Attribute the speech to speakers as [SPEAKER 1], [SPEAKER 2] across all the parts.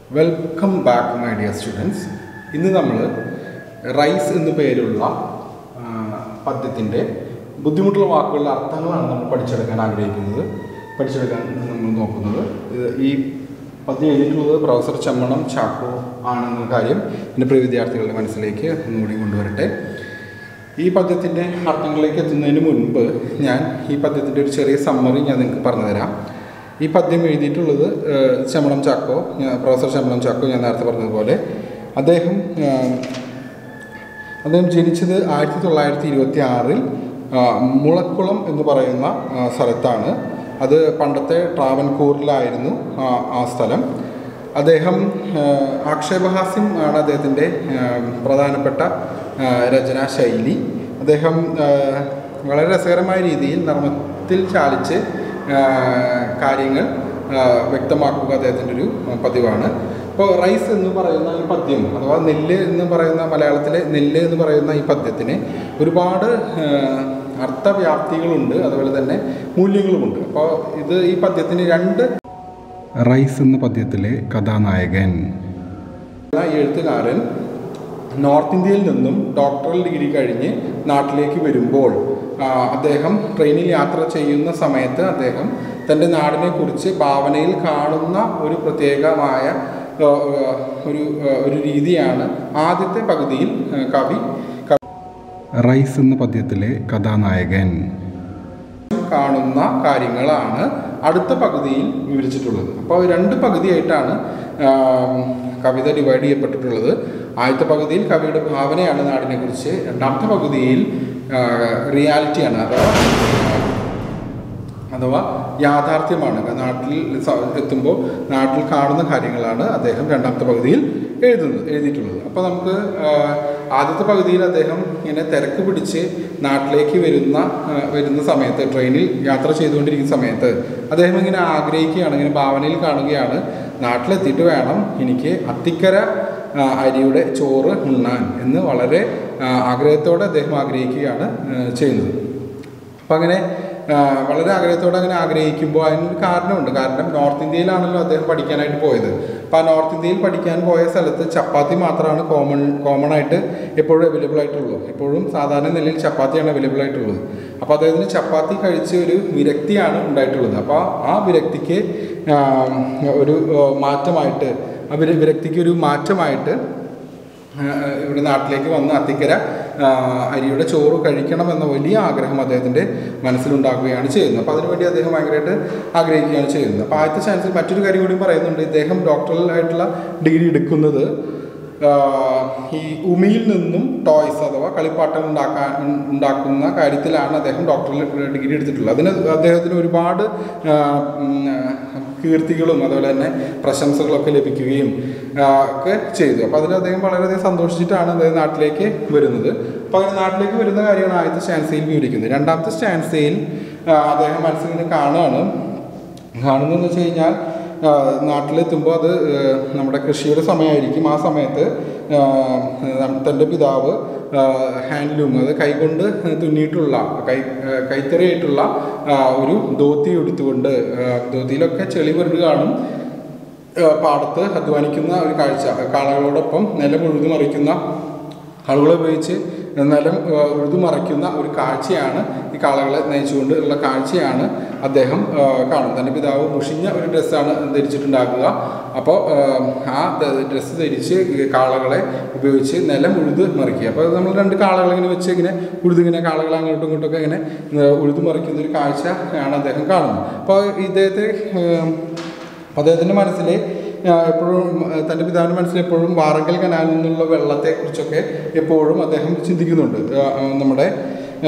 [SPEAKER 1] welcome back my dear students ഇന്ന് നമ്മൾ rice എന്നു പേരുള്ള ആ, പദ്യത്തിൻ്റെ ബുദ്ധിമുട്ടുള്ള വാക്കുകളുടെ അർത്ഥങ്ങളാണ് നമ്മൾ പഠിച്ചെടുക്കാൻ ആഗ്രഹിക്കുന്നത് പഠിച്ചെടുക്കാൻ നമ്മൾ നോക്കുന്നത് ഇത് ഈ പദ്യം എഴുതിയിട്ടുള്ളത് പ്രൊഫസർ ചമ്മണം ചാക്കോ ആണെന്ന കാര്യം എൻ്റെ പ്രിയ വിദ്യാർത്ഥികളുടെ മനസ്സിലേക്ക് ഒന്നുകൂടി കൊണ്ടുവരട്ടെ ഈ പദ്യത്തിൻ്റെ അർത്ഥങ്ങളിലേക്ക് എത്തുന്നതിന് മുൻപ് ഞാൻ ഈ പദ്യത്തിൻ്റെ ഒരു ചെറിയ സമ്മറി ഞാൻ നിങ്ങൾക്ക് പറഞ്ഞു തരാം ഈ പദ്യം എഴുതിയിട്ടുള്ളത് ഏഹ്, ചമ്മണം ചാക്കോ ഞാൻ- പ്രൊഫസർ ചമ്മണം ചാക്കോ ഞാൻ നേരത്തെ പറഞ്ഞതുപോലെ അദ്ദേഹം ഏഹ്, അദ്ദേഹം ജനിച്ചത് ആയിരത്തി തൊള്ളായിരത്തി ഇരുപത്തി ആറിൽ മുളക്കുളം എന്ന് പറയുന്ന ആ, സ്ഥലത്താണ് അത് പണ്ടത്തെ ട്രാവൻകൂറിലായിരുന്നു ആ, ആ സ്ഥലം അദ്ദേഹം ആ, ആക്ഷേപഹാസ്യം ആണ് അദ്ദേഹത്തിൻ്റെ ആ, പ്രധാനപ്പെട്ട ആ, രചനാ ശൈലി അദ്ദേഹം ആ, വളരെ രസകരമായ രീതിയിൽ നർമ്മത്തിൽ ചാലിച്ച് ആ, കാര്യങ്ങൾ ആ, വ്യക്തമാക്കുക അദ്ദേഹത്തിൻ്റെ ഒരു പതിവാണ് ഇപ്പോൾ റൈസ് എന്ന് പറയുന്ന ഈ പദ്യം അഥവാ നെല്ല് എന്ന് പറയുന്ന മലയാളത്തിലെ നെല്ല് എന്ന് പറയുന്ന ഈ പദ്യത്തിന് ഒരുപാട് ആ, അർത്ഥവ്യാപ്തികളുണ്ട് അതുപോലെ തന്നെ മൂല്യങ്ങളുമുണ്ട് അപ്പോൾ ഇത് ഈ പദ്യത്തിന് രണ്ട് റൈസ് എന്ന പദ്യത്തിലെ കഥാനായകൻ ഈ എഴുത്തുകാരൻ നോർത്ത് ഇന്ത്യയിൽ നിന്നും ഡോക്ടറൽ ഡിഗ്രി കഴിഞ്ഞ് നാട്ടിലേക്ക് വരുമ്പോൾ ആ, അദ്ദേഹം ട്രെയിനിൽ യാത്ര ചെയ്യുന്ന സമയത്ത് അദ്ദേഹം തൻ്റെ നാടിനെക്കുറിച്ച് ഭാവനയിൽ കാണുന്ന ഒരു പ്രത്യേകമായ ആ, ആ, ഒരു ആ, ഒരു രീതിയാണ് ആദ്യത്തെ പകുതിയിൽ ആ, കവി റൈസ് എന്ന പദ്യത്തിലെ കഥാനായകൻ കാണുന്ന കാര്യങ്ങളാണ് അടുത്ത പകുതിയിൽ വിവരിച്ചിട്ടുള്ളത് അപ്പോൾ രണ്ട് പകുതിയായിട്ടാണ് ആ, കവിത ഡിവൈഡ് ചെയ്യപ്പെട്ടിട്ടുള്ളത് ആദ്യത്തെ പകുതിയിൽ കവിയുടെ ഭാവനയാണ് നാടിനെക്കുറിച്ച് രണ്ടാമത്തെ പകുതിയിൽ ആ, റിയാലിറ്റിയാണ് അഥവാ അഥവാ യാഥാർത്ഥ്യമാണ് നാട്ടിൽ സ- എത്തുമ്പോൾ നാട്ടിൽ കാണുന്ന കാര്യങ്ങളാണ് അദ്ദേഹം രണ്ടാമത്തെ പകുതിയിൽ എഴുതുന്നത് എഴുതിയിട്ടുള്ളത് അപ്പോൾ നമുക്ക് ആ, ആദ്യത്തെ പകുതിയിൽ അദ്ദേഹം ഇങ്ങനെ തിരക്ക് പിടിച്ച് നാട്ടിലേക്ക് വരുന്ന ആ, വരുന്ന സമയത്ത് ട്രെയിനിൽ യാത്ര ചെയ്തുകൊണ്ടിരിക്കുന്ന സമയത്ത് അദ്ദേഹം ഇങ്ങനെ ആഗ്രഹിക്കുകയാണ് ഇങ്ങനെ ഭാവനയിൽ കാണുകയാണ് നാട്ടിലെത്തിയിട്ട് വേണം എനിക്ക് അത്തിക്കര ആ, അരിയുടെ ചോറ് ഉണ്ണാൻ എന്ന് വളരെ ആ, ആഗ്രഹത്തോടെ അദ്ദേഹം ആഗ്രഹിക്കുകയാണ് ആ, ചെയ്യുന്നത് അപ്പം അങ്ങനെ ആ, വളരെ ആഗ്രഹത്തോടെ അങ്ങനെ ആഗ്രഹിക്കുമ്പോൾ അതിനൊരു കാരണമുണ്ട് കാരണം നോർത്ത് ഇന്ത്യയിലാണല്ലോ അദ്ദേഹം പഠിക്കാനായിട്ട് പോയത് അപ്പോൾ ആ നോർത്ത് ഇന്ത്യയിൽ പഠിക്കാൻ പോയ സ്ഥലത്ത് ചപ്പാത്തി മാത്രമാണ് കോമൺ കോമൺ ആയിട്ട് എപ്പോഴും അവൈലബിൾ ആയിട്ടുള്ളൂ എപ്പോഴും സാധാരണ നിലയിൽ ചപ്പാത്തിയാണ് അവൈലബിൾ ആയിട്ടുള്ളത് അപ്പോൾ അദ്ദേഹത്തിന് ചപ്പാത്തി കഴിച്ച ഒരു വിരക്തിയാണ് ഉണ്ടായിട്ടുള്ളത് അപ്പോൾ ആ വിരക്തിക്ക് ആ, ഒരു ആ, മാറ്റമായിട്ട് ആ വിര- വിരക്തിക്ക് ഒരു മാറ്റമായിട്ട് ആഹ് ഇവിടെ നാട്ടിലേക്ക് വന്ന് അത്തിക്കര ആഹ് അരിയുടെ ചോറ് കഴിക്കണം എന്ന വലിയ ആഗ്രഹം അദ്ദേഹത്തിൻ്റെ മനസ്സിലുണ്ടാക്കുകയാണ് ചെയ്യുന്നത് അപ്പോൾ അതിനുവേണ്ടി അദ്ദേഹം ഭയങ്കരമായിട്ട് ആഗ്രഹിക്കുകയാണ് ചെയ്യുന്നത് അപ്പോൾ ആദ്യത്തെ ചാൻസിൽ മറ്റൊരു കാര്യം കൂടി പറയുന്നുണ്ട് ഇദ്ദേഹം ഡോക്ടറലായിട്ടുള്ള ഡിഗ്രി എടുക്കുന്നത് ആഹ് ഈ ഉമിയിൽ നിന്നും ടോയ്സ് അഥവാ കളിപ്പാട്ടങ്ങൾ ഉണ്ടാക്കാൻ ഉണ്ടാക്കുന്ന കാര്യത്തിലാണ് അദ്ദേഹം ഡോക്ടറൽ ഡിഗ്രി എടുത്തിട്ടുള്ളത് അതിന് അദ്ദേഹത്തിന് ഒരുപാട് ആഹ് ഉം, കീർത്തികളും അതുപോലെ തന്നെ പ്രശംസകളൊക്കെ ലഭിക്കുകയും ആ, ഒക്കെ ചെയ്തു അപ്പോൾ അതിൽ അദ്ദേഹം വളരെയധികം സന്തോഷിച്ചിട്ടാണ് അദ്ദേഹം നാട്ടിലേക്ക് വരുന്നത് അപ്പോൾ അങ്ങനെ നാട്ടിലേക്ക് വരുന്ന കാര്യമാണ് ആദ്യത്തെ സ്റ്റാൻസയിൽ വിവരിക്കുന്നത് രണ്ടാമത്തെ സ്റ്റാൻസയിൽ അദ്ദേഹം മനസ്സിലിങ്ങനെ കാണുകയാണ് കാണുന്നതെന്ന് വെച്ച് കഴിഞ്ഞാൽ ആ, നാട്ടിലെത്തുമ്പോൾ അത് ആ, നമ്മുടെ കൃഷിയുടെ സമയമായിരിക്കും ആ സമയത്ത് ആ, തൻ്റെ പിതാവ് ഹാൻഡ്ലൂം അത് കൈകൊണ്ട് തുന്നിയിട്ടുള്ള കൈ ആ, കൈത്തറിയായിട്ടുള്ള ആ, ഒരു ധോത്തി എടുത്തുകൊണ്ട് ആ, ധോത്തിയിലൊക്കെ ചെളി പുരട് കാണും ആ, പാടത്ത് അധ്വാനിക്കുന്ന ഒരു കാഴ്ച കാളകളോടൊപ്പം നിലം ഉഴുതു മറിക്കുന്ന ആളുകളെ ഉപയോഗിച്ച് നിലം ആ, ഉഴുതു മറിക്കുന്ന ഒരു കാഴ്ചയാണ് ഈ കാളകളെ നയിച്ചുകൊണ്ട് ഉള്ള കാഴ്ചയാണ് അദ്ദേഹം ആ, കാണുന്നത് തൻ്റെ പിതാവ് മുഷിഞ്ഞ ഒരു ഡ്രസ്സാണ് ധരിച്ചിട്ടുണ്ടാക്കുക അപ്പോൾ ആ ഡ്രസ്സ് ധരിച്ച് ഈ കാളകളെ ഉപയോഗിച്ച് നിലം ഉഴുത് മറിക്കുക അപ്പോൾ നമ്മൾ രണ്ട് കാളകളെ ഇങ്ങനെ വെച്ച് ഇങ്ങനെ ഉഴുതിങ്ങനെ കാളകളെ അങ്ങോട്ടും ഇങ്ങോട്ടൊക്കെ ഇങ്ങനെ ആ, ഉഴുതു മറിക്കുന്ന ഒരു കാഴ്ച ആണ് അദ്ദേഹം കാണുന്നത് അപ്പോൾ ഇദ്ദേഹത്തെ ആ, അപ്പോൾ അദ്ദേഹത്തിൻ്റെ മനസ്സിൽ എപ്പോഴും ആ, തൻ്റെ പിതാവിൻ്റെ മനസ്സിൽ എപ്പോഴും വാറങ്കൽ കനാലിൽ നിന്നുള്ള വെള്ളത്തെക്കുറിച്ചൊക്കെ എപ്പോഴും അദ്ദേഹം ചിന്തിക്കുന്നുണ്ട് ആ, ആ, നമ്മുടെ ആ,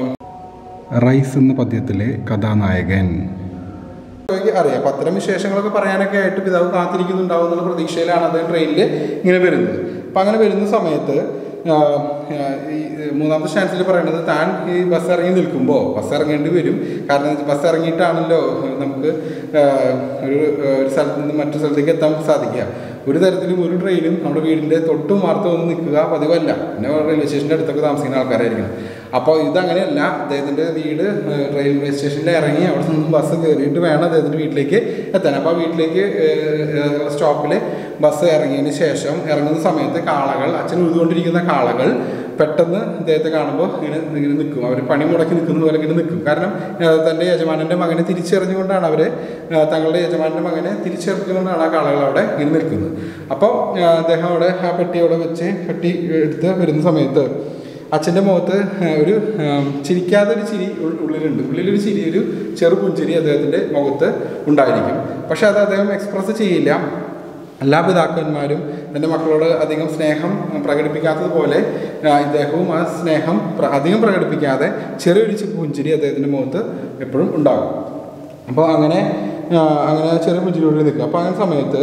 [SPEAKER 1] റൈസ് എന്ന പദ്യത്തിലെ കഥാനായകൻ അറിയാം അപ്പം അത്തരം വിശേഷങ്ങളൊക്കെ പറയാനൊക്കെ ആയിട്ട് പിതാവ് കാത്തിരിക്കുന്നുണ്ടാവും എന്നുള്ള പ്രതീക്ഷയിലാണ് അദ്ദേഹം ട്രെയിനിൽ ഇങ്ങനെ വരുന്നത് അപ്പം അങ്ങനെ വരുന്ന സമയത്ത് ആ, ആ, ഈ മൂന്നാമത്തെ സ്റ്റാൻസിൽ പറയുന്നത് താൻ ഈ ബസ് ഇറങ്ങി നിൽക്കുമ്പോൾ ബസ് ഇറങ്ങേണ്ടി വരും കാരണം ബസ് ഇറങ്ങിയിട്ടാണല്ലോ നമുക്ക് ആ, ഒരു ഒരു സ്ഥലത്ത് നിന്ന് മറ്റു സ്ഥലത്തേക്ക് എത്താൻ സാധിക്കുക ഒരു തരത്തിലും ഒരു ട്രെയിനും നമ്മുടെ വീടിൻ്റെ തൊട്ടും വാർത്ത വന്ന് നിൽക്കുക പതിവല്ല പിന്നെ റെയിൽവേ സ്റ്റേഷൻ്റെ അടുത്തൊക്കെ താമസിക്കുന്ന ആൾക്കാരായിരിക്കണം അപ്പോൾ ഇതങ്ങനെയല്ല അദ്ദേഹത്തിൻ്റെ വീട് ഏഹ്, റെയിൽവേ സ്റ്റേഷനിൽ ഇറങ്ങി അവിടെ നിന്ന് ബസ് കയറിയിട്ട് വേണം അദ്ദേഹത്തിൻ്റെ വീട്ടിലേക്ക് എത്താൻ അപ്പോൾ ആ വീട്ടിലേക്ക് സ്റ്റോപ്പിൽ ബസ് ഇറങ്ങിയതിന് ശേഷം ഇറങ്ങുന്ന സമയത്ത് കാളകൾ അച്ഛൻ ഉഴുതുകൊണ്ടിരിക്കുന്ന കാളകൾ പെട്ടെന്ന് അദ്ദേഹത്തെ കാണുമ്പോൾ ഇങ്ങനെ ഇങ്ങനെ നിൽക്കും അവർ പണി മുടക്കി നിൽക്കുന്ന പോലെ ഇങ്ങനെ നിൽക്കും കാരണം ഏഹ്, തൻ്റെ യജമാനൻ്റെ മകനെ തിരിച്ചറിഞ്ഞുകൊണ്ടാണ് അവർ തങ്ങളുടെ യജമാനൻ്റെ മകനെ തിരിച്ചറിഞ്ഞുകൊണ്ടാണ് ആ കാളകൾ അവിടെ ഇങ്ങനെ നിൽക്കുന്നത് അപ്പോൾ ഏഹ്, അദ്ദേഹം അവിടെ ആ പെട്ടി അവിടെ വെച്ച് പെട്ടി എടുത്ത് വരുന്ന സമയത്ത് അച്ഛൻ്റെ മുഖത്ത് ഏഹ്, ഒരു ഏഹ്, ചിരിക്കാതെ ഒരു ചിരി ഉൾ- ഉള്ളിലുണ്ട് ഉള്ളിലൊരു ചിരി ഒരു ചെറു പുഞ്ചിരി അദ്ദേഹത്തിൻ്റെ മുഖത്ത് ഉണ്ടായിരിക്കും പക്ഷെ അത് അദ്ദേഹം എക്സ്പ്രസ് ചെയ്യില്ല എല്ലാ പിതാക്കന്മാരും തൻ്റെ മക്കളോട് അധികം സ്നേഹം പ്രകടിപ്പിക്കാത്തതുപോലെ ആ, ഇദ്ദേഹവും ആ സ്നേഹം പ്ര- അധികം പ്രകടിപ്പിക്കാതെ ചെറിയൊരു ചി- പുഞ്ചിരി അദ്ദേഹത്തിൻ്റെ മുഖത്ത് എപ്പോഴും ഉണ്ടാകും അപ്പോൾ അങ്ങനെ ആ, അങ്ങനെ ചെറിയ പുഞ്ചിരിയോട് നിൽക്കുക അപ്പോൾ അങ്ങനെ സമയത്ത്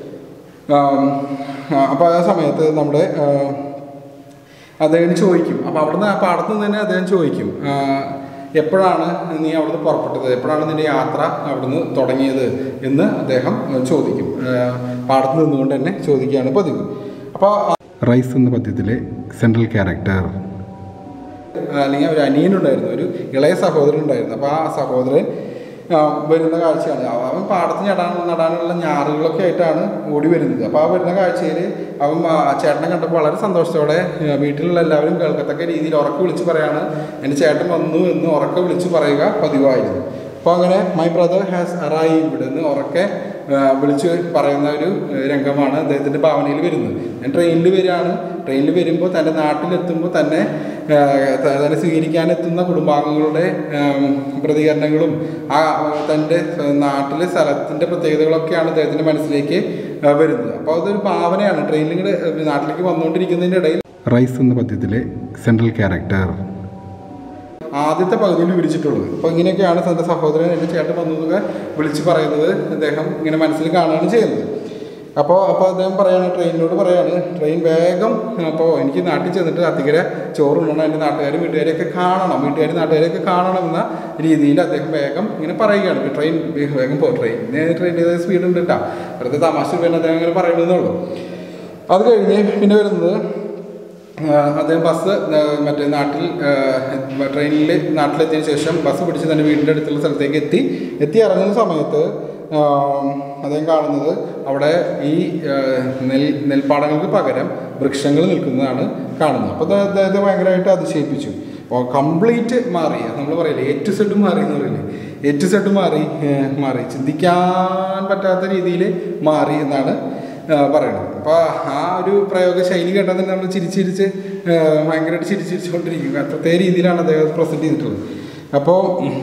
[SPEAKER 1] അപ്പോൾ ആ സമയത്ത് നമ്മുടെ ആ, അദ്ദേഹം ചോദിക്കും അപ്പോൾ അവിടുന്ന് ആ പാടത്ത് നിന്ന് തന്നെ അദ്ദേഹം ചോദിക്കും ആ, എപ്പോഴാണ് നീ അവിടുന്ന് പുറപ്പെട്ടത് എപ്പോഴാണ് നിന്റെ യാത്ര അവിടുന്ന് തുടങ്ങിയത് എന്ന് അദ്ദേഹം ചോദിക്കും ആ, പാടത്ത് നിന്നുകൊണ്ട് തന്നെ ചോദിക്കുകയാണ് പതിവ് അപ്പോൾ റൈസ് എന്ന പദ്യത്തിലെ സെൻട്രൽ ക്യാരക്ടർ അല്ലെങ്കിൽ ഒരു അനിയനുണ്ടായിരുന്നു ഒരു ഇളയ സഹോദരൻ ഉണ്ടായിരുന്നു അപ്പോൾ ആ സഹോദരൻ ആ, വരുന്ന കാഴ്ചയാണ് അവ- അവൻ പാടത്ത് നടാൻ നടാനുള്ള ഞാറുകളൊക്കെ ആയിട്ടാണ് ഓടി വരുന്നത് അപ്പോൾ ആ വരുന്ന കാഴ്ചയിൽ അവൻ ആ ചേട്ടനെ കണ്ടപ്പോൾ വളരെ സന്തോഷത്തോടെ ആ, വീട്ടിലുള്ള എല്ലാവരും കേൾക്കത്തക്ക രീതിയിൽ ഉറക്കെ വിളിച്ച് പറയാണ് എൻ്റെ ചേട്ടൻ വന്നു എന്ന് ഉറക്കെ വിളിച്ച് പറയുക പതിവായിരുന്നു അപ്പോൾ അങ്ങനെ മൈ ബ്രദർ ഹാസ് അറൈവ്ഡ് എന്ന് ഉറക്കെ ആ, വിളിച്ച് പറയുന്ന ഒരു ആ, രംഗമാണ് അദ്ദേഹത്തിൻ്റെ ഭാവനയിൽ വരുന്നത് ഞാൻ ട്രെയിനിൽ വരികയാണ് ട്രെയിനിൽ വരുമ്പോൾ തൻ്റെ നാട്ടിലെത്തുമ്പോൾ തന്നെ ആ, ത- തന്നെ സ്വീകരിക്കാനെത്തുന്ന കുടുംബാംഗങ്ങളുടെ ആം, പ്രതികരണങ്ങളും ആ തൻ്റെ നാട്ടിലെ സ്ഥലത്തിൻ്റെ പ്രത്യേകതകളൊക്കെയാണ് അദ്ദേഹത്തിൻ്റെ മനസ്സിലേക്ക് ആ, വരുന്നത് അപ്പോൾ അതൊരു ഭാവനയാണ് ട്രെയിനിൽ ഇങ്ങോട്ട് നാട്ടിലേക്ക് വന്നുകൊണ്ടിരിക്കുന്നതിൻ്റെ ഇടയിൽ റൈസ് എന്ന പദ്യത്തിലെ സെൻട്രൽ ക്യാരക്ടർ ആദ്യത്തെ പകുതിയിൽ വിവരിച്ചിട്ടുള്ളത് അപ്പോൾ ഇങ്ങനെയൊക്കെയാണ് തൻ്റെ സഹോദരൻ എൻ്റെ ചേട്ടൻ വന്നു എന്നൊക്കെ വിളിച്ച് പറയുന്നത് അദ്ദേഹം ഇങ്ങനെ മനസ്സിൽ കാണുകയാണ് ചെയ്യുന്നത് അപ്പോൾ അപ്പോൾ അദ്ദേഹം പറയാണ് ട്രെയിനിനോട് പറയാണ് ട്രെയിൻ വേഗം അപ്പോൾ എനിക്ക് നാട്ടിൽ ചെന്നിട്ട് അത്തിക്കര ചോറുണ്ടണം എൻ്റെ നാട്ടുകാരും വീട്ടുകാരെയൊക്കെ കാണണം വീട്ടുകാരും നാട്ടുകാരെയൊക്കെ കാണണം എന്ന രീതിയിൽ അദ്ദേഹം വേഗം ഇങ്ങനെ പറയുകയാണ് ഇപ്പോൾ ട്രെയിൻ വേഗം പോ ട്രെയിൻ ട്രെയിനിൻ്റെ സ്പീഡ് ഉണ്ട് കേട്ടോ വെറുതെ തമാശ വേണ്ടി അദ്ദേഹം അങ്ങനെ പറയുന്നതെന്നുള്ളൂ അത് കഴിഞ്ഞ് പിന്നെ വരുന്നത് ആ, അദ്ദേഹം ബസ് ആ, മറ്റേ നാട്ടിൽ ട്രെയിനിൽ നാട്ടിലെത്തിയതിനു ശേഷം ബസ് പിടിച്ച് തൻ്റെ വീടിൻ്റെ അടുത്തുള്ള സ്ഥലത്തേക്ക് എത്തി എത്തി ഇറങ്ങുന്ന സമയത്ത് ആ, അദ്ദേഹം കാണുന്നത് അവിടെ ഈ ആ, നെൽ നെൽപ്പാടങ്ങൾക്ക് പകരം വൃക്ഷങ്ങൾ നിൽക്കുന്നതാണ് കാണുന്നത് അപ്പോൾ അത് അദ്ദേഹത്തെ ഭയങ്കരമായിട്ട് അതിശയിപ്പിച്ചു അപ്പോൾ കംപ്ലീറ്റ് മാറി നമ്മൾ പറയില്ലേ എ ടു സെഡ് മാറി എന്ന് പറയില്ലേ എ ടു സെഡ് മാറി ഏ, മാറി ചിന്തിക്കാൻ പറ്റാത്ത രീതിയിൽ മാറി എന്നാണ് ആ, പറയണത് അപ്പോൾ ആ ഒരു പ്രയോഗ ശൈലി കേട്ടാൽ തന്നെ നമ്മൾ ചിരിച്ചിരിച്ച് ആ, ഭയങ്കരമായിട്ട് ചിരിച്ചിരിച്ചുകൊണ്ടിരിക്കും അത്രത്തെ രീതിയിലാണ് അദ്ദേഹം പ്രസൻറ്റ് ചെയ്തിട്ടുള്ളത് അപ്പോൾ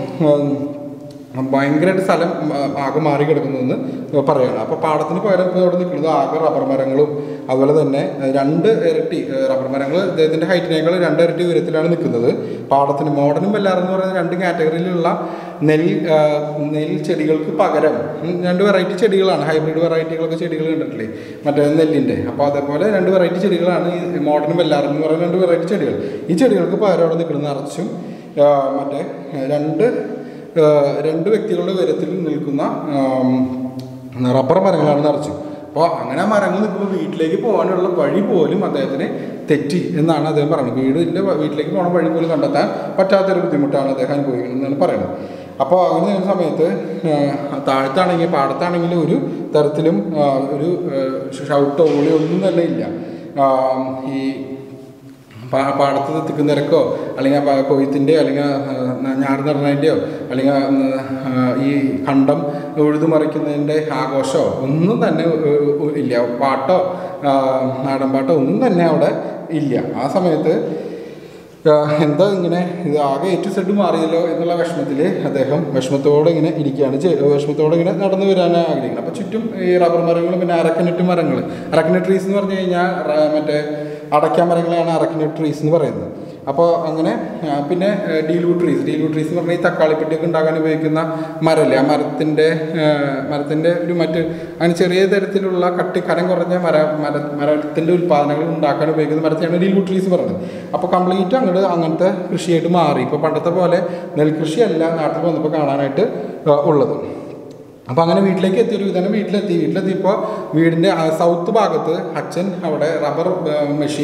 [SPEAKER 1] ഉം, ഭയങ്കരമായിട്ട് സ്ഥലം ആ, ആകെ മാറി കിടക്കുന്നതെന്ന് പറയണം അപ്പോൾ പാടത്തിന് പകരം ഇപ്പോൾ അവിടെ നിൽക്കുന്നത് ആകെ റബ്ബർ മരങ്ങളും അതുപോലെ തന്നെ ആ, രണ്ട് ഇരട്ടി ആ, റബ്ബർ മരങ്ങൾ അദ്ദേഹത്തിൻ്റെ ഹൈറ്റിനേക്കാൾ രണ്ട് ഇരട്ടി ഉയരത്തിലാണ് നിൽക്കുന്നത് പാടത്തിന് മോഡനും വെല്ലാറെന്ന് പറയുന്ന രണ്ട് കാറ്റഗറിയിലുള്ള നെൽ ആ, നെൽ ചെടികൾക്ക് പകരം ഉം, രണ്ട് വെറൈറ്റി ചെടികളാണ് ഹൈബ്രിഡ് വെറൈറ്റികളൊക്കെ ചെടികൾ കണ്ടിട്ടില്ലേ മറ്റേ നെല്ലിൻ്റെ അപ്പോൾ അതേപോലെ രണ്ട് വെറൈറ്റി ചെടികളാണ് ഈ മോഡനും വെല്ലാറെന്ന് എന്ന് പറയുന്ന രണ്ട് വെറൈറ്റി ചെടികൾ ഈ ചെടികൾക്ക് പകരം അവിടെ നിൽക്കുന്നത് നിറച്ചും ആ, മറ്റേ ആ, രണ്ട് ആ, രണ്ട് വ്യക്തികളുടെ ഉയരത്തിൽ നിൽക്കുന്ന ആം, റബ്ബർ മരങ്ങളാണ് നിറച്ചു അപ്പോൾ അങ്ങനെ ആ മരങ്ങൾ നിൽക്കുമ്പോൾ വീട്ടിലേക്ക് പോകാനുള്ള വഴി പോലും അദ്ദേഹത്തിന് തെറ്റി എന്നാണ് അദ്ദേഹം പറയുന്നത് വീടിൻ്റെ വീട്ടിലേക്ക് പോകണ വഴി പോലും കണ്ടെത്താൻ പറ്റാത്തൊരു ബുദ്ധിമുട്ടാണ് അദ്ദേഹം അനുഭവിക്കുന്നത് എന്നാണ് പറയുന്നത് അപ്പോൾ അങ്ങനെ ചെയ്യുന്ന സമയത്ത് ആ, താഴത്താണെങ്കിൽ പാടത്താണെങ്കിൽ ഒരു തരത്തിലും ആ, ഒരു ഷൗട്ടോ ഓളിയോ ഒന്നും തന്നെ ഇല്ല ആ, ഈ പാ പാടത്ത് എത്തിക്കുന്നവരക്കോ അല്ലെങ്കിൽ ആ പ- കൊയ്ത്തിൻ്റെയോ അല്ലെങ്കിൽ ആ, ഞാറ് നടണതിൻ്റെയോ അല്ലെങ്കിൽ ആ, ഈ കണ്ടം ഉഴുതുമറിക്കുന്നതിൻ്റെ ആഘോഷമോ ഒന്നും തന്നെ ഉ- ഉ- ഇല്ല പാട്ടോ ആ, നാടൻ പാട്ടോ ഒന്നും തന്നെ അവിടെ ഇല്ല ആ സമയത്ത് ആ, എന്താ ഇങ്ങനെ ഇത് ആകെ ഏറ്റു സെഡ് മാറിയല്ലോ എന്നുള്ള വിഷമത്തിൽ അദ്ദേഹം വിഷമത്തോടെ ഇങ്ങനെ ഇരിക്കുകയാണ് ചെയ്- വിഷമത്തോടെ ഇങ്ങനെ നടന്നു വരാൻ ആഗ്രഹിക്കുന്നത് അപ്പോൾ ചുറ്റും ഈ റബ്ബർ മരങ്ങളും പിന്നെ അരക്കനെട്ട് മരങ്ങൾ അരക്കനെട്ട് ട്രീസ് എന്ന് പറഞ്ഞു കഴിഞ്ഞാൽ റ- മറ്റേ അടയ്ക്കാൻ മരങ്ങളെയാണ് അരക്കനെട്ട് ട്രീസ് എന്ന് പറയുന്നത് അപ്പോൾ അങ്ങനെ ആ, പിന്നെ ഡീലൂ ട്രീസ് ഡീലൂ ട്രീസ് എന്ന് പറഞ്ഞാൽ ഈ തക്കാളിപ്പെട്ടിയൊക്കെ ഉണ്ടാക്കാൻ ഉപയോഗിക്കുന്ന മരമല്ലേ ആ മരത്തിൻ്റെ മരത്തിൻ്റെ ഒരു മറ്റ് അങ്ങനെ ചെറിയ തരത്തിലുള്ള കട്ടി കനം കുറഞ്ഞ മര മര മരത്തിൻ്റെ ഉൽപ്പാദനങ്ങൾ ഉണ്ടാക്കാൻ ഉപയോഗിക്കുന്ന മരത്തെയാണ് ഡീലൂ ട്രീസ് പറയുന്നത് അപ്പോൾ കംപ്ലീറ്റ് അങ്ങോട്ട് അങ്ങനത്തെ കൃഷിയായിട്ട് മാറി ഇപ്പോൾ പണ്ടത്തെ പോലെ നെൽകൃഷിയല്ല നാട്ടിൽ വന്നപ്പോൾ കാണാനായിട്ട് ആ, ഉള്ളത് അപ്പോൾ അങ്ങനെ വീട്ടിലേക്ക് എത്തി ഒരു വിധം വീട്ടിലെത്തി വീട്ടിലെത്തിയപ്പോൾ വീടിൻ്റെ ആ സൗത്ത് ഭാഗത്ത് അച്ഛൻ അവിടെ റബ്ബർ ആ, മെഷീൻ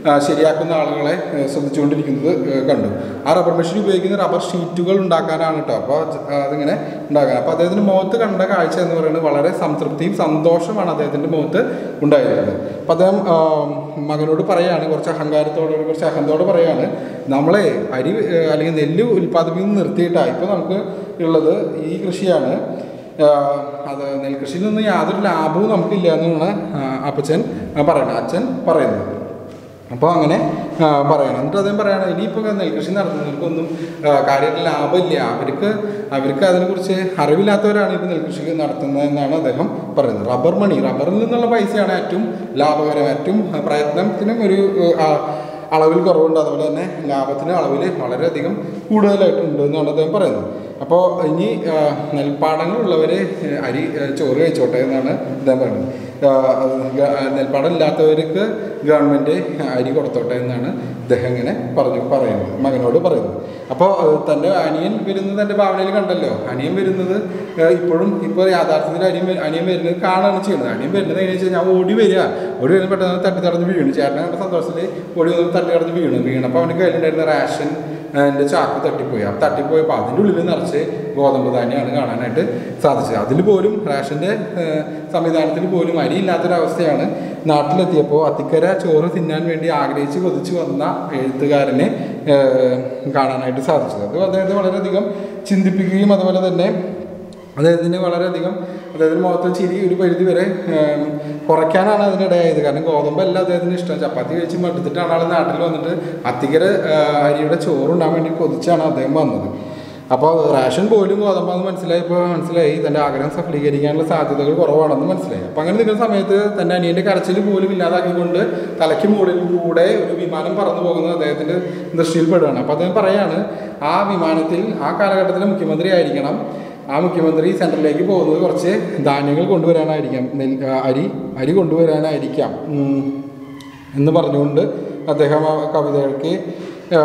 [SPEAKER 1] ആ, ശരിയാക്കുന്ന ആളുകളെ ആ, ശ്രദ്ധിച്ചുകൊണ്ടിരിക്കുന്നത് ആ, കണ്ടു ആ റബ്ബർ മെഷീൻ ഉപയോഗിക്കുന്ന റബ്ബർ ഷീറ്റുകൾ ഉണ്ടാക്കാനാണ് കേട്ടോ അപ്പോൾ അതിങ്ങനെ ഉണ്ടാക്കാൻ അപ്പോൾ അദ്ദേഹത്തിൻ്റെ മുഖത്ത് കണ്ട കാഴ്ച എന്ന് പറയുന്നത് വളരെ സംതൃപ്തിയും സന്തോഷമാണ് അദ്ദേഹത്തിൻ്റെ മുഖത്ത് ഉണ്ടായിരുന്നത് അപ്പോൾ അദ്ദേഹം ആ, മകനോട് പറയാണ് കുറച്ച് അഹങ്കാരത്തോടെ കുറച്ച് അഹന്തോടെ പറയാണ് നമ്മളെ അരി ആ, അല്ലെങ്കിൽ നെല്ല് ഉൽപ്പാദിപ്പിക്കുന്നത് നിർത്തിയിട്ടാണ് ഇപ്പോൾ നമുക്ക് ഉള്ളത് ഈ കൃഷിയാണ് ആ, അത് നെൽകൃഷിയിൽ നിന്ന് യാതൊരു ലാഭവും നമുക്കില്ല എന്നാണ് ആ, അപ്പച്ചൻ ആ, പറയുന്നത് അച്ഛൻ പറയുന്നത് അപ്പോൾ അങ്ങനെ ആ, പറയണം എന്നിട്ട് അദ്ദേഹം പറയണം ഇനിയിപ്പോൾ നെൽകൃഷി നടത്തുന്നവർക്കൊന്നും ആ, കാര്യമായിട്ട് ലാഭമില്ല അവർക്ക് അവർക്ക് അതിനെക്കുറിച്ച് അറിവില്ലാത്തവരാണ് ഇപ്പോൾ നെൽകൃഷി നടത്തുന്നതെന്നാണ് അദ്ദേഹം പറയുന്നത് റബ്ബർ മണി റബ്ബറിൽ നിന്നുള്ള പൈസയാണ് ഏറ്റവും ലാഭകരം ഏറ്റവും ആ, പ്രയത്നത്തിനും ഒരു ആ, അളവിൽ കുറവുണ്ട് അതുപോലെ തന്നെ ലാഭത്തിന് അളവിൽ വളരെയധികം കൂടുതലായിട്ടുണ്ട് എന്നാണ് അദ്ദേഹം പറയുന്നത് അപ്പോൾ ഇനി ആ, നെൽപ്പാടങ്ങളുള്ളവർ അരി ആ, ചോറ് കഴിച്ചോട്ടെ എന്നാണ് അദ്ദേഹം പറയുന്നത് ആ, അത് ഗ- ആ, നെൽപ്പാടം ഇല്ലാത്തവർക്ക് ഗവൺമെൻറ് അരി കൊടുത്തോട്ടെ എന്നാണ് ഇദ്ദേഹം ഇങ്ങനെ പറഞ്ഞു പറയുന്നത് മകനോട് പറയുന്നത് അപ്പോൾ തൻ്റെ അനിയൻ വരുന്നത് തൻ്റെ ഭാവനയിൽ കണ്ടല്ലോ അനിയൻ വരുന്നത് ആ, ഇപ്പോഴും ഇപ്പോൾ യാഥാർത്ഥ്യത്തിൽ അനിയൻ വരു- അനിയൻ വരുന്നത് കാണുകയാണ് ചെയ്യുന്നത് അനിയൻ വരുന്നത് എങ്ങനെയാണെന്ന് വെച്ച് കഴിഞ്ഞാൽ ഓടി വരിക ഓടി വരുന്ന പെട്ടെന്ന് തട്ടി തടഞ്ഞ് വീണു ചേട്ടനെ കണ്ട സന്തോഷത്തിൽ ഓടി വന്ന് തട്ടി തടഞ്ഞ് വീണു വീണപ്പോൾ അവന് കയ്യിലുണ്ടായിരുന്ന റേഷൻ എൻ്റെ ചാക്ക് തട്ടിപ്പോയി അപ്പം തട്ടിപ്പോയപ്പോൾ അതിൻ്റെ ഉള്ളിൽ നിറച്ച് ഗോതമ്പ് ധാന്യമാണ് കാണാനായിട്ട് സാധിച്ചത് അതിൽ പോലും റേഷൻ്റെ സംവിധാനത്തിൽ പോലും അരിയില്ലാത്തൊരവസ്ഥയാണ് നാട്ടിലെത്തിയപ്പോൾ അത്തിക്കര ചോറ് തിന്നാൻ വേണ്ടി ആഗ്രഹിച്ച് കൊതിച്ച് വന്ന എഴുത്തുകാരനെ ഏഹ്, കാണാനായിട്ട് സാധിച്ചത് അത് അദ്ദേഹത്തെ വളരെയധികം ചിന്തിപ്പിക്കുകയും അതുപോലെ തന്നെ അദ്ദേഹത്തിന് വളരെയധികം അദ്ദേഹത്തിന് മുഖത്ത് ചിരി ഒരു പരിധി വരെ ഏം, കുറയ്ക്കാനാണ് അതിനിടയായത് കാരണം ഗോതമ്പല്ല അദ്ദേഹത്തിന് ഇഷ്ടം ചപ്പാത്തി കഴിച്ച് മടുത്തിട്ടാണ് ആൾ നാട്ടിൽ വന്നിട്ട് അത്തിക്കര ആ, അരിയുടെ ചോറുണ്ടാൻ വേണ്ടി കൊതിച്ചാണ് അദ്ദേഹം വന്നത് അപ്പോൾ റേഷൻ പോലും ഗോതമ്പാന്ന് മനസ്സിലായപ്പോൾ മനസ്സിലായി തൻ്റെ ആഗ്രഹം സഫലീകരിക്കാനുള്ള സാധ്യതകൾ കുറവാണെന്ന് മനസ്സിലായി അപ്പോൾ അങ്ങനെ നിൽക്കുന്ന സമയത്ത് തൻ്റെ അനിയൻ്റെ കരച്ചിൽ പോലും ഇല്ലാതാക്കിക്കൊണ്ട് തലയ്ക്ക് മുകളിൽ കൂടെ ഒരു വിമാനം പറന്നു പോകുന്നത് അദ്ദേഹത്തിൻ്റെ ദൃഷ്ടിയിൽപ്പെടുകയാണ് അപ്പോൾ അദ്ദേഹം പറയാണ് ആ വിമാനത്തിൽ ആ കാലഘട്ടത്തിലെ മുഖ്യമന്ത്രി ആയിരിക്കണം ആ മുഖ്യമന്ത്രി സെൻട്രലിലേക്ക് പോകുന്നത് കുറച്ച് ധാന്യങ്ങൾ കൊണ്ടുവരാനായിരിക്കാം നെൽ ആ, അരി അരി കൊണ്ടുവരാനായിരിക്കാം ഉം, എന്ന് പറഞ്ഞുകൊണ്ട് അദ്ദേഹം ആ കവിതകൾക്ക് ആ,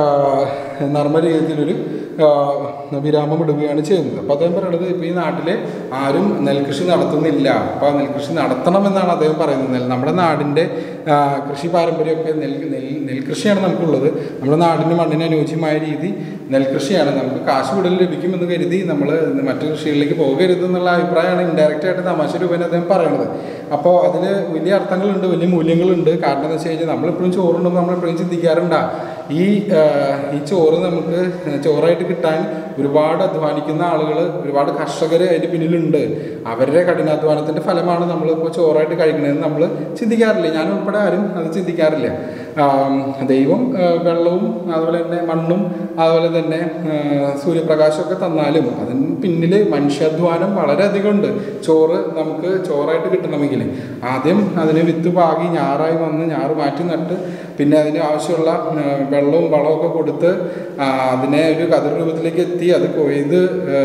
[SPEAKER 1] നർമ്മ രീതിയിലൊരു ആ, വിരാമം ഇടുകയാണ് ചെയ്യുന്നത് അപ്പോൾ അദ്ദേഹം പറയുന്നത് ഇപ്പോൾ ഈ നാട്ടിൽ ആരും നെൽകൃഷി നടത്തുന്നില്ല അപ്പോൾ നെൽകൃഷി നടത്തണമെന്നാണ് അദ്ദേഹം പറയുന്നത് നെൽ നമ്മുടെ നാടിൻ്റെ ആ, കൃഷി പാരമ്പര്യമൊക്കെ നെൽ നെൽ നെൽകൃഷിയാണ് നമുക്കുള്ളത് നമ്മുടെ നാടിൻ്റെ മണ്ണിന് അനുയോജ്യമായ രീതി നെൽകൃഷിയാണ് നമുക്ക് കാശ് കൂടുതൽ ലഭിക്കുമെന്ന് കരുതി നമ്മൾ മറ്റു കൃഷികളിലേക്ക് പോകരുത് എന്നുള്ള അഭിപ്രായമാണ് ഇൻഡയറക്റ്റ് ആയിട്ട് തമാശ രൂപേണ അദ്ദേഹം പറയുന്നത് അപ്പോൾ അതിൽ വലിയ അർത്ഥങ്ങളുണ്ട് വലിയ മൂല്യങ്ങളുണ്ട് കാരണം എന്ന് വെച്ച് കഴിഞ്ഞാൽ നമ്മളെപ്പോഴും ചോറുണ്ടെന്ന് നമ്മളെപ്പോഴും ചിന്തിക്കാറുണ്ടാ ഈ ആ, ഈ ചോറ് നമുക്ക് ചോറായിട്ട് കിട്ടാൻ ഒരുപാട് അധ്വാനിക്കുന്ന ആളുകൾ ഒരുപാട് കർഷകർ അതിൻ്റെ പിന്നിലുണ്ട് അവരുടെ കഠിനാധ്വാനത്തിൻ്റെ ഫലമാണ് നമ്മളിപ്പോൾ ചോറായിട്ട് കഴിക്കണതെന്ന് നമ്മൾ ചിന്തിക്കാറില്ല ഞാൻ ഉൾപ്പെടെ ആരും അത് ചിന്തിക്കാറില്ല ആം, ദൈവം ആ, വെള്ളവും അതുപോലെ തന്നെ മണ്ണും അതുപോലെ തന്നെ ആ, സൂര്യപ്രകാശമൊക്കെ തന്നാലും അതിന് പിന്നിൽ മനുഷ്യാധ്വാനം വളരെയധികം ഉണ്ട് ചോറ് നമുക്ക് ചോറായിട്ട് കിട്ടണമെങ്കിൽ ആദ്യം അതിന് വിത്ത് പാകി ഞാറായി വന്ന് ഞാറ് മാറ്റി നട്ട് പിന്നെ അതിന് ആവശ്യമുള്ള ആ, വെള്ളവും വളമൊക്കെ കൊടുത്ത് ആ, അതിനെ ഒരു കതിർ രൂപത്തിലേക്ക് എത്തി അത് കൊയ്ത് ആ,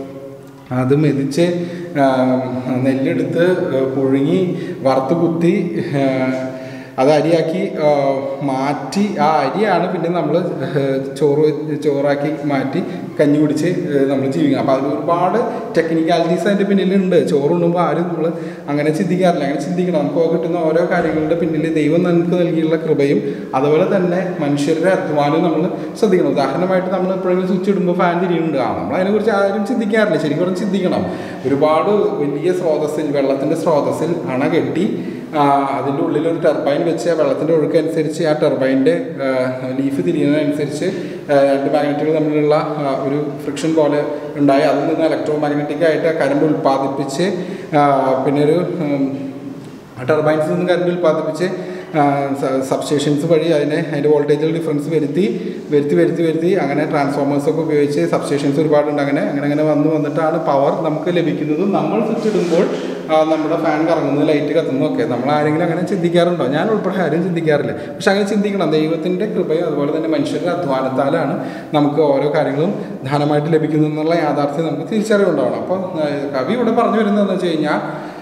[SPEAKER 1] അത് മെതിച്ച് ആ, നെല്ലെടുത്ത് ആ, പുഴുങ്ങി വറുത്ത് കുത്തി ആ, അത് അരിയാക്കി ആ, മാറ്റി ആ അരിയാണ് പിന്നെ നമ്മൾ ചോറ് ചോറാക്കി മാറ്റി കഞ്ഞി കുടിച്ച് നമ്മൾ ജീവിക്കണം അപ്പോൾ അതിൽ ഒരുപാട് ടെക്നിക്കാലിറ്റീസ് അതിൻ്റെ പിന്നിലുണ്ട് ചോറുണ്ണുമ്പോൾ ആരും നമ്മൾ അങ്ങനെ ചിന്തിക്കാറില്ല അങ്ങനെ ചിന്തിക്കണം നമുക്ക് കിട്ടുന്ന ഓരോ കാര്യങ്ങളുടെ പിന്നിൽ ദൈവം നമുക്ക് നൽകിയുള്ള കൃപയും അതുപോലെ തന്നെ മനുഷ്യരുടെ അധ്വാനവും നമ്മൾ ശ്രദ്ധിക്കണം ഉദാഹരണമായിട്ട് നമ്മൾ എപ്പോഴെങ്കിലും സ്വിച്ച് ഇടുമ്പോൾ ഫാൻ തിരിയുന്നുണ്ട് ആ നമ്മൾ അതിനെക്കുറിച്ച് ആരും ചിന്തിക്കാറില്ല ശരിക്കും പറഞ്ഞാൽ ചിന്തിക്കണം ഒരുപാട് വലിയ സ്രോതസ്സിൽ വെള്ളത്തിൻ്റെ സ്രോതസ്സിൽ അണ കെട്ടി ആ, അതിൻ്റെ ഉള്ളിൽ ഒരു ടർബൈൻ വെച്ച് ആ വെള്ളത്തിൻ്റെ ഒഴുക്ക് അനുസരിച്ച് ആ ടർബൈൻ്റെ ലീഫ് തിരിയുന്നതനുസരിച്ച് ആ, രണ്ട് മാഗ്നറ്റുകൾ തമ്മിലുള്ള ആ, ഒരു ഫ്രിക്ഷൻ പോലെ ഉണ്ടായി അതിൽ നിന്ന് ഇലക്ട്രോ മാഗ്നറ്റിക് ആയിട്ട് കറണ്ട് ഉൽപ്പാദിപ്പിച്ച് ആ, പിന്നെ ഒരു ഉം, ടർബൈൻസിൽ നിന്ന് കറണ്ട് ഉൽപ്പാദിപ്പിച്ച് സബ്സ്റ്റേഷൻസ് വഴി അതിനെ അതിൻ്റെ വോൾട്ടേജിൽ ഡിഫറൻസ് വരുത്തി വരുത്തി വരുത്തി വരുത്തി അങ്ങനെ ട്രാൻസ്ഫോമേഴ്സൊക്കെ ഉപയോഗിച്ച് സബ്സ്റ്റേഷൻസ് ഒരുപാടുണ്ട് അങ്ങനെ അങ്ങനെ അങ്ങനെ വന്ന് വന്നിട്ടാണ് പവർ നമുക്ക് ലഭിക്കുന്നതും നമ്മൾ സ്വിച്ച് ഇടുമ്പോൾ ആ, നമ്മുടെ ഫാൻ കറങ്ങുന്നത് ലൈറ്റ് കത്തുന്നതും ഒക്കെ നമ്മൾ ആരെങ്കിലും അങ്ങനെ ചിന്തിക്കാറുണ്ടോ ഞാൻ ഉൾപ്പെടെ ആരും ചിന്തിക്കാറില്ല പക്ഷെ അങ്ങനെ ചിന്തിക്കണം ദൈവത്തിൻ്റെ കൃപയും അതുപോലെ തന്നെ മനുഷ്യരുടെ അധ്വാനത്താലാണ് നമുക്ക് ഓരോ കാര്യങ്ങളും ധാനമായിട്ട് ലഭിക്കുന്നു എന്നുള്ള യാഥാർത്ഥ്യം നമുക്ക് തിരിച്ചറിവുണ്ടാവണം അപ്പോൾ ആ, കവി ഇവിടെ പറഞ്ഞു വരുന്നതെന്ന് വെച്ച് കഴിഞ്ഞാൽ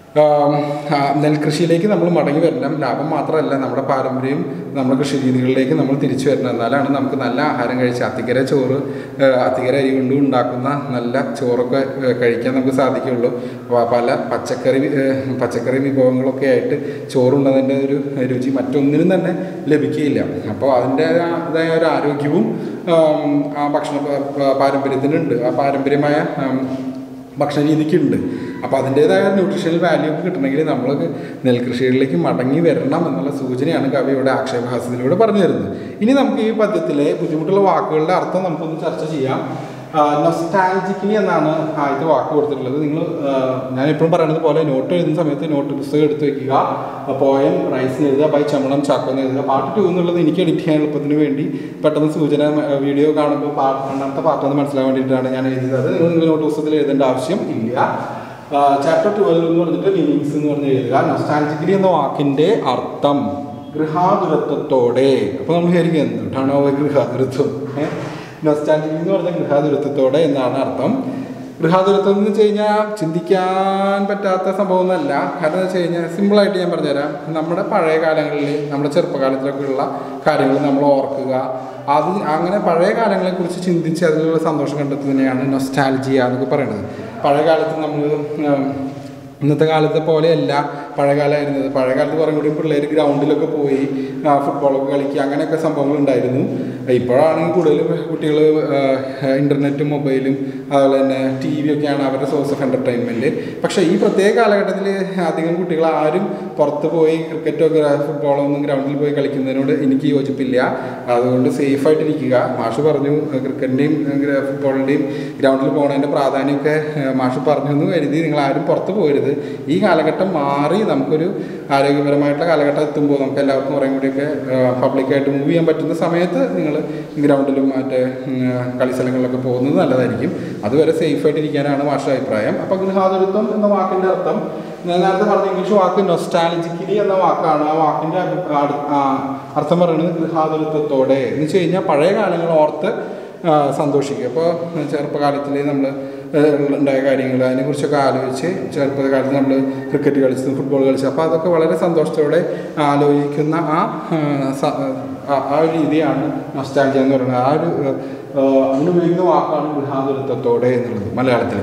[SPEAKER 1] ആം, ആ, നെൽകൃഷിയിലേക്ക് നമ്മൾ മടങ്ങി വരണം ലാഭം മാത്രമല്ല നമ്മുടെ പാരമ്പര്യം നമ്മുടെ കൃഷി രീതികളിലേക്ക് നമ്മൾ തിരിച്ചു വരണം എന്നാലാണ് നമുക്ക് നല്ല ആഹാരം കഴിച്ച് അത്തിക്കര ചോറ് ആ, അത്തിക്കര അരി കൊണ്ട് ഉണ്ടാക്കുന്ന നല്ല ചോറൊക്കെ ആ, കഴിക്കാൻ നമുക്ക് സാധിക്കുകയുള്ളൂ പ- പല പച്ചക്കറി ആ, പച്ചക്കറി വിഭവങ്ങളൊക്കെ ആയിട്ട് ചോറുണ്ടതിൻ്റെ ഒരു രുചി മറ്റൊന്നിനും തന്നെ ലഭിക്കുകയില്ല അപ്പോൾ അതിൻ്റെ ഇതായ ഒരു ആരോഗ്യവും ആം, ആ ഭക്ഷണ പ- പ- പാരമ്പര്യത്തിനുണ്ട് ആ പാരമ്പര്യമായ ആം, ഭക്ഷണ രീതിക്കുണ്ട് അപ്പോൾ അതിൻ്റേതായ ന്യൂട്രീഷണൽ വാല്യൂ ഒക്കെ കിട്ടണമെങ്കിൽ നമ്മൾ നെൽകൃഷികളിലേക്ക് മടങ്ങി വരണം എന്നുള്ള സൂചനയാണ് കവി ഇവിടെ ആക്ഷേപഹാസ്യത്തിലൂടെ പറഞ്ഞു തരുന്നത് ഇനി നമുക്ക് ഈ പദ്യത്തിലെ ബുദ്ധിമുട്ടുള്ള വാക്കുകളുടെ അർത്ഥം നമുക്കൊന്ന് ചർച്ച ചെയ്യാം നൊസ്റ്റാലജിക്കലി എന്നാണ് ആദ്യത്തെ വാക്ക് കൊടുത്തിട്ടുള്ളത് നിങ്ങൾ ഞാൻ എപ്പോഴും പറയുന്നത് പോലെ നോട്ട് എഴുതുന്ന സമയത്ത് നോട്ട് പുസ്തകം എടുത്ത് വെക്കുക പോയം റൈസിന് എഴുതുക ബൈ ചമണം ചാക്കോന്ന് എഴുതുക പാർട്ട് ടു എന്നുള്ളത് എനിക്ക് എഡിറ്റ് ചെയ്യാൻ എളുപ്പത്തിന് വേണ്ടി പെട്ടെന്ന് സൂചന വീഡിയോ കാണുമ്പോൾ പാ- രണ്ടാമത്തെ പാർട്ടെന്ന് മനസ്സിലാൻ വേണ്ടിയിട്ടാണ് ഞാൻ എഴുതിയത് നിങ്ങൾ നിങ്ങൾ നോട്ട് പുസ്തകത്തിൽ എഴുതേണ്ട ആവശ്യം ഇല്ല ചാപ്റ്റർ ട്വൽവ് എന്ന് പറഞ്ഞിട്ട് മീനിങ്സ് എന്ന് പറഞ്ഞ് എഴുതുക നൊസ്റ്റാലജിക്കലി എന്ന വാക്കിൻ്റെ അർത്ഥം ഗൃഹാതുരത്വത്തോടെ അപ്പോൾ നമ്മൾ വിചാരിക്കുക എന്തുകൊണ്ടാണോ ഗൃഹാതുരത്വം നൊസ്റ്റാലജിക്കലി എന്ന് പറഞ്ഞ ഗൃഹാതുരത്വത്തോടെ എന്നാണ് അർത്ഥം ഗൃഹാതുരത്വം എന്ന് വെച്ച് കഴിഞ്ഞാൽ ചിന്തിക്കാൻ പറ്റാത്ത സംഭവമൊന്നുമല്ല കാരണം എന്ന് വെച്ച് കഴിഞ്ഞാൽ സിമ്പിളായിട്ട് ഞാൻ പറഞ്ഞുതരാം നമ്മുടെ പഴയ കാലങ്ങളിൽ നമ്മുടെ ചെറുപ്പകാലത്തിലൊക്കെ ഉള്ള കാര്യങ്ങൾ നമ്മൾ ഓർക്കുക അത് അങ്ങനെ പഴയ കാലങ്ങളെക്കുറിച്ച് ചിന്തിച്ച് അതിലുള്ള സന്തോഷം കണ്ടെത്തുന്നതിനെയാണ് നൊസ്റ്റാലജിയ എന്നൊക്കെ പറയുന്നത് പഴയ കാലത്ത് നമ്മൾ ഉം, ഇന്നത്തെ കാലത്തെ പോലെയല്ല പഴയകാലമായിരുന്നത് പഴയകാലത്ത് കുറേ കൂടി പിള്ളേർ ഗ്രൗണ്ടിലൊക്കെ പോയി ആ, ഫുട്ബോളൊക്കെ കളിക്കുക അങ്ങനെയൊക്കെ സംഭവങ്ങൾ ഉണ്ടായിരുന്നു ഇപ്പോഴാണെങ്കിൽ കൂടുതലും കുട്ടികൾ ഇൻ്റർനെറ്റും മൊബൈലും അതുപോലെ തന്നെ ടി വി ഒക്കെയാണ് അവരുടെ സോഴ്സ് ഓഫ് എൻ്റർടൈൻമെൻറ്റ് പക്ഷേ ഈ പ്രത്യേക കാലഘട്ടത്തിൽ അധികം കുട്ടികൾ ആരും പുറത്ത് പോയി ക്രിക്കറ്റോ ഫുട്ബോളോ ഒന്നും ഗ്രൗണ്ടിൽ പോയി കളിക്കുന്നതിനോട് എനിക്ക് യോജിപ്പില്ല അതുകൊണ്ട് സേഫായിട്ടിരിക്കുക മാഷ് പറഞ്ഞു ക്രിക്കറ്റിൻ്റെയും ഫുട്ബോളിൻ്റെയും ഗ്രൗണ്ടിൽ പോകുന്നതിൻ്റെ പ്രാധാന്യമൊക്കെ ഏഹ്, മാഷ് പറഞ്ഞു എന്ന് കരുതി നിങ്ങൾ ആരും പുറത്ത് പോകരുത് ഈ കാലഘട്ടം മാറി നമുക്കൊരു ആരോഗ്യപരമായിട്ടുള്ള കാലഘട്ടം എത്തുമ്പോൾ നമുക്ക് എല്ലാവർക്കും കുറേ കൂടിയൊക്കെ പബ്ലിക്കായിട്ട് മൂവ് ചെയ്യാൻ പറ്റുന്ന സമയത്ത് നിങ്ങൾ ഗ്രൗണ്ടിലും മറ്റേ ഉം, കളി സ്ഥലങ്ങളിലൊക്കെ പോകുന്നത് നല്ലതായിരിക്കും അതുവരെ സേഫായിട്ട് ഇരിക്കാനാണ് മാഷ അഭിപ്രായം അപ്പോൾ ഗൃഹാതുരത്വം എന്ന വാക്കിൻ്റെ അർത്ഥം ഞാൻ നേരത്തെ പറഞ്ഞ ഇംഗ്ലീഷ് വാക്ക് നൊസ്റ്റാലജിക്കലി എന്ന വാക്കാണ് ആ വാക്കിൻ്റെ അഭി- ആ- ആ അർത്ഥം പറയുന്നത് ഗൃഹാതുരത്വത്തോടെ എന്ന് വെച്ച് കഴിഞ്ഞാൽ പഴയ കാലങ്ങൾ ഓർത്ത് ആ, സന്തോഷിക്കുക അപ്പോൾ ചെറുപ്പകാലത്തിൽ നമ്മൾ ഉണ്ടായ കാര്യങ്ങൾ അതിനെക്കുറിച്ചൊക്കെ ആലോചിച്ച് ചെറുപ്പകാലത്ത് നമ്മൾ ക്രിക്കറ്റ് കളിച്ചതും ഫുട്ബോൾ കളിച്ചത് അപ്പോൾ അതൊക്കെ വളരെ സന്തോഷത്തോടെ ആലോചിക്കുന്ന ആ ആ, സ- ആ- ആ ഒരു രീതിയാണ് നൊസ്റ്റാൾജിയ എന്ന് പറയുന്നത് ആ ഒരു ആ, അതിനുപയോഗിക്കുന്ന വാക്കാണ് ഗൃഹാതുരത്വത്തോടെ എന്നുള്ളത് മലയാളത്തിൽ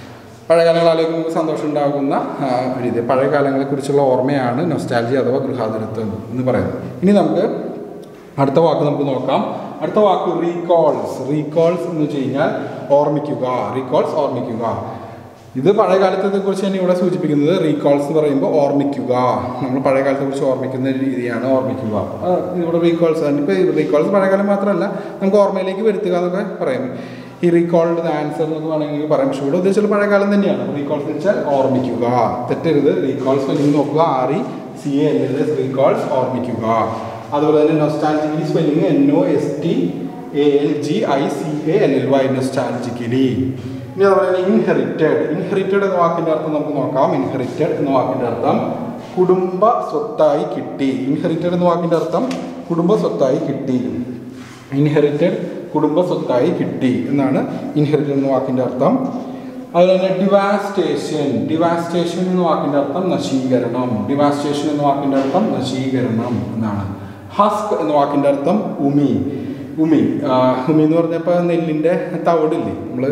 [SPEAKER 1] പഴയ കാലങ്ങൾ ആലോചിക്കുമ്പോൾ സന്തോഷം ഉണ്ടാകുന്ന ആ, ഒരു രീതി പഴയ കാലങ്ങളെക്കുറിച്ചുള്ള ഓർമ്മയാണ് നൊസ്റ്റാലജി അഥവാ ഗൃഹാതുരത്വം എന്ന് പറയുന്നത് ഇനി നമുക്ക് അടുത്ത വാക്ക് നമുക്ക് നോക്കാം അടുത്ത വാക്ക് റീകോൾസ് റീകോൾസ് എന്ന് വെച്ച് കഴിഞ്ഞാൽ ഓർമ്മിക്കുക റീകോൾസ് ഓർമ്മിക്കുക ഇത് പഴയ കാലത്തെ കുറിച്ച് തന്നെ ഇവിടെ സൂചിപ്പിക്കുന്നത് റീകോൾസ് എന്ന് പറയുമ്പോൾ ഓർമ്മിക്കുക നമ്മൾ പഴയ കാലത്തെ കുറിച്ച് ഓർമ്മിക്കുന്ന ഒരു രീതിയാണ് ഓർമ്മിക്കുക ആ, ഇവിടെ റീകോൾസ് ഇപ്പോൾ റീകോൾസ് പഴയ കാലം മാത്രമല്ല നമുക്ക് ഓർമ്മയിലേക്ക് വരുത്തുക എന്നൊക്കെ പറയും ഈ റീകോൾഡ് ആൻസർ എന്നൊക്കെ വേണമെങ്കിൽ പറയാം പക്ഷേ ഇവിടെ ഉദ്ദേശിച്ചുള്ള പഴയ കാലം തന്നെയാണ് റീകോൾസ് എന്ന് വെച്ചാൽ ഓർമ്മിക്കുക തെറ്റരുത് റീകോൾസ് സ്പെല്ലിംഗ് നോക്കുക R E C A L S recalls ഓർമ്മിക്കുക അതുപോലെ തന്നെ nostalgically spelling N O S T A L G I C A L L Y nostalgically ഇനി അതുപോലെ തന്നെ ഇൻഹെറിറ്റഡ് ഇൻഹെറിറ്റഡ് എന്ന വാക്കിൻ്റെ അർത്ഥം നമുക്ക് നോക്കാം ഇൻഹെറിറ്റഡ് എന്ന വാക്കിൻ്റെ അർത്ഥം കുടുംബ സ്വത്തായി കിട്ടി ഇൻഹെറിറ്റഡ് എന്ന വാക്കിൻ്റെ അർത്ഥം കുടുംബ സ്വത്തായി കിട്ടി ഇൻഹെറിറ്റഡ് കുടുംബ സ്വത്തായി കിട്ടി എന്നാണ് ഇൻഹെറിറ്റഡ് എന്ന വാക്കിൻ്റെ അർത്ഥം അതുപോലെ തന്നെ ഡിവാസ്റ്റേഷൻ ഡിവാസ്റ്റേഷൻ എന്ന വാക്കിൻ്റെ അർത്ഥം നശീകരണം ഡിവാസ്റ്റേഷൻ എന്ന വാക്കിൻ്റെ അർത്ഥം നശീകരണം എന്നാണ് ഹസ്ക് എന്ന വാക്കിൻ്റെ അർത്ഥം ഉമി ഉമി ആ, ഉമി എന്ന് പറഞ്ഞപ്പോൾ നെല്ലിൻ്റെ തവിടില്ലേ നമ്മൾ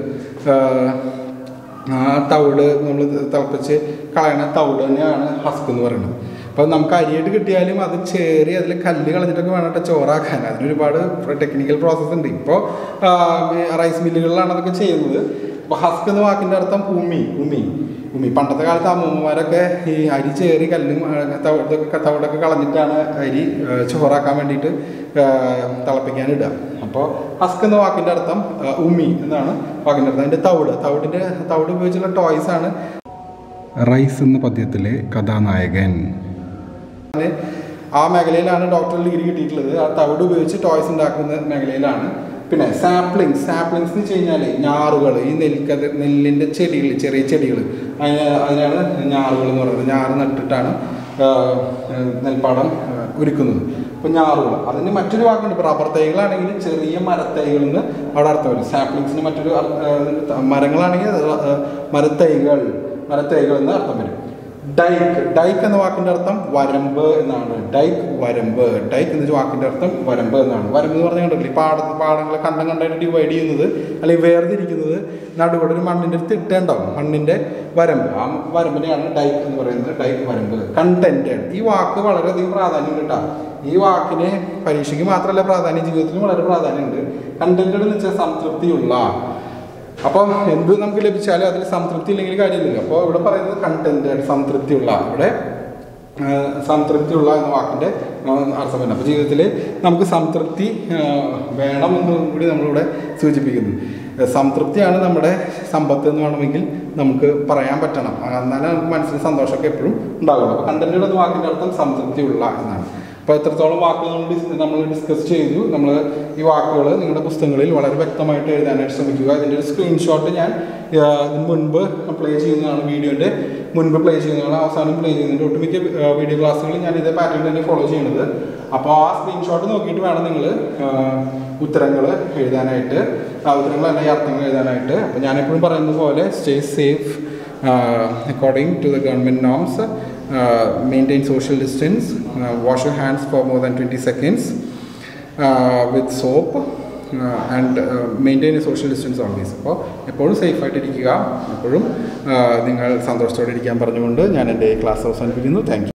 [SPEAKER 1] ആ തവിട് നമ്മൾ തിളപ്പിച്ച് കളയണ തവിട് തന്നെയാണ് ഹസ്ക് എന്ന് പറയുന്നത് അപ്പോൾ നമുക്ക് അരിയായിട്ട് കിട്ടിയാലും അത് ചേറി അതിൽ കല്ല് കളഞ്ഞിട്ടൊക്കെ വേണം കേട്ടോ ചോറാക്കാൻ അതിന് ഒരുപാട് ടെക്നിക്കൽ പ്രോസസ്സ് ഉണ്ട് ഇപ്പോൾ റൈസ് മില്ലുകളിലാണ് അതൊക്കെ ചെയ്യുന്നത് അപ്പോൾ ഹസ്ക് എന്ന വാക്കിൻ്റെ അർത്ഥം ഉമി ഉമി ഉമി പണ്ടത്തെ കാലത്ത് അമ്മൂമ്മമാരൊക്കെ ഈ അരി ചേറി കല്ലും ആ, തവിടൊക്കെ തവിടൊക്കെ കളഞ്ഞിട്ടാണ് അരി ആ, ചോറാക്കാൻ വേണ്ടിയിട്ട് ആ, തിളപ്പിക്കാനിടുക അപ്പോൾ ഹസ്ക് എന്ന വാക്കിൻ്റെ അർത്ഥം ആ, ഉമി എന്നാണ് വാക്കിൻ്റെ അർത്ഥം അതിൻ്റെ തവിട് തവിടിൻ്റെ തവിട് ഉപയോഗിച്ചുള്ള ടോയ്സ് ആണ് റൈസ് എന്ന പദ്യത്തിലെ കഥാനായകൻ ആ മേഖലയിലാണ് ഡോക്ടർ ഡിഗ്രി കിട്ടിയിട്ടുള്ളത് ആ തവിട് ഉപയോഗിച്ച് ടോയ്സ് ഉണ്ടാക്കുന്ന മേഖലയിലാണ് പിന്നെ സാപ്ലിങ്സ് സാപ്ലിങ്സ് എന്ന് വെച്ച് കഴിഞ്ഞാൽ ഞാറുകൾ ഈ നെൽക്കത് നെല്ലിൻ്റെ ചെടികൾ ചെറിയ ചെടികൾ അതിന് അതിനാണ് ഞാറുകൾ എന്ന് പറയുന്നത് ഞാറ് നട്ടിട്ടാണ് ആ, നെൽപ്പാടം ആ, ഒരുക്കുന്നത് അപ്പോൾ ഞാറുകൾ അതിന് മറ്റൊരു വാക്കുണ്ട് ഇപ്പോൾ റബ്ബർ തൈകളാണെങ്കിൽ ചെറിയ മരത്തൈകൾ എന്ന് അവിടെ അർത്ഥം വരും സാപ്ലിങ്സിന് മറ്റൊരു അർത്ഥ- ആ, മരങ്ങളാണെങ്കിൽ അത് ആ, മരത്തൈകൾ മരത്തൈകൾ എന്ന് അർത്ഥം വരും ഡൈക്ക് ഡൈക്ക് എന്ന വാക്കിന്റെ അർത്ഥം വരമ്പ് എന്നാണ് ഡൈക്ക് വരമ്പ് ഡൈക്ക് എന്ന വാക്കിന്റെ അർത്ഥം വരമ്പ് എന്നാണ് വരമ്പ് എന്ന് പറഞ്ഞാൽ കണ്ടില്ലേ ഈ പാടത്ത് പാടങ്ങളെ കണ്ടം കണ്ടായിട്ട് ഡിവൈഡ് ചെയ്യുന്നത് അല്ലെങ്കിൽ വേർതിരിക്കുന്നത് നടുവിടെ ഒരു മണ്ണിന്റെ ഒരു തിട്ടുണ്ടാവും മണ്ണിന്റെ വരമ്പ് ആ വരമ്പിനെയാണ് ഡൈക്ക് എന്ന് പറയുന്നത് ഡൈക്ക് വരമ്പ് കണ്ടന്റഡ് ഈ വാക്ക് വളരെയധികം പ്രാധാന്യം കേട്ടോ ഈ വാക്കിന് പരീക്ഷയ്ക്ക് മാത്രമല്ല പ്രാധാന്യം ജീവിതത്തിലും വളരെ പ്രാധാന്യമുണ്ട് കണ്ടന്റഡ് എന്ന് വെച്ചാൽ സംതൃപ്തിയുള്ള അപ്പോൾ എന്ത് നമുക്ക് ലഭിച്ചാലും അതിൽ സംതൃപ്തി ഇല്ലെങ്കിൽ കാര്യമില്ല അപ്പോൾ ഇവിടെ പറയുന്നത് കണ്ടന്റ് സംതൃപ്തിയുള്ള ഇവിടെ ആ, സംതൃപ്തിയുള്ള എന്ന വാക്കിൻ്റെ ആ, അർത്ഥം തന്നെ അപ്പോൾ ജീവിതത്തിൽ നമുക്ക് സംതൃപ്തി ആ, വേണമെന്നും കൂടി നമ്മളിവിടെ സൂചിപ്പിക്കുന്നു ആ, സംതൃപ്തിയാണ് നമ്മുടെ സമ്പത്ത് എന്ന് വേണമെങ്കിൽ നമുക്ക് പറയാൻ പറ്റണം എന്നാലേ നമുക്ക് മനസ്സിൽ സന്തോഷമൊക്കെ എപ്പോഴും ഉണ്ടാവുള്ളൂ അപ്പോൾ കണ്ടന്റുള്ള എന്ന വാക്കിൻ്റെ അർത്ഥം സംതൃപ്തിയുള്ള എന്നാണ് അപ്പോൾ എത്രത്തോളം വാക്കുകൾ നമ്മൾ ഡിസ് നമ്മൾ ഡിസ്കസ് ചെയ്തു നമ്മൾ ഈ വാക്കുകൾ നിങ്ങളുടെ പുസ്തകങ്ങളിൽ വളരെ വ്യക്തമായിട്ട് എഴുതാനായിട്ട് ശ്രമിക്കുക ഇതിൻ്റെ ഒരു സ്ക്രീൻഷോട്ട് ഞാൻ ആ, ഇതിന് മുൻപ് പ്ലേ ചെയ്യുന്നതാണ് വീഡിയോൻ്റെ മുൻപ് പ്ലേ ചെയ്യുന്നതാണ് അവസാനം പ്ലേ ചെയ്യുന്നുണ്ട് ഒട്ടുമിക്ക വീഡിയോ ക്ലാസ്സുകളിൽ ഞാൻ ഇതേ പാറ്റേൺ തന്നെ ഫോളോ ചെയ്യുന്നത് അപ്പോൾ ആ സ്ക്രീൻഷോട്ട് നോക്കിയിട്ട് വേണം നിങ്ങൾ ഉത്തരങ്ങൾ എഴുതാനായിട്ട് ആ ഉത്തരങ്ങൾ തന്നെ ഈ അർത്ഥങ്ങൾ എഴുതാനായിട്ട് അപ്പോൾ ഞാൻ എപ്പോഴും പറയുന്നത് പോലെ stay safe according to the government norms maintain social distance wash you hands for more than twenty seconds with soap and maintain a social distance always അപ്പോൾ എപ്പോഴും സേഫായിട്ടിരിക്കുക എപ്പോഴും ആ, നിങ്ങൾ സന്തോഷത്തോടെ ഇരിക്കാൻ പറഞ്ഞുകൊണ്ട് ഞാൻ എൻ്റെ ക്ലാസ് അവസാനിപ്പിക്കുന്നു താങ്ക്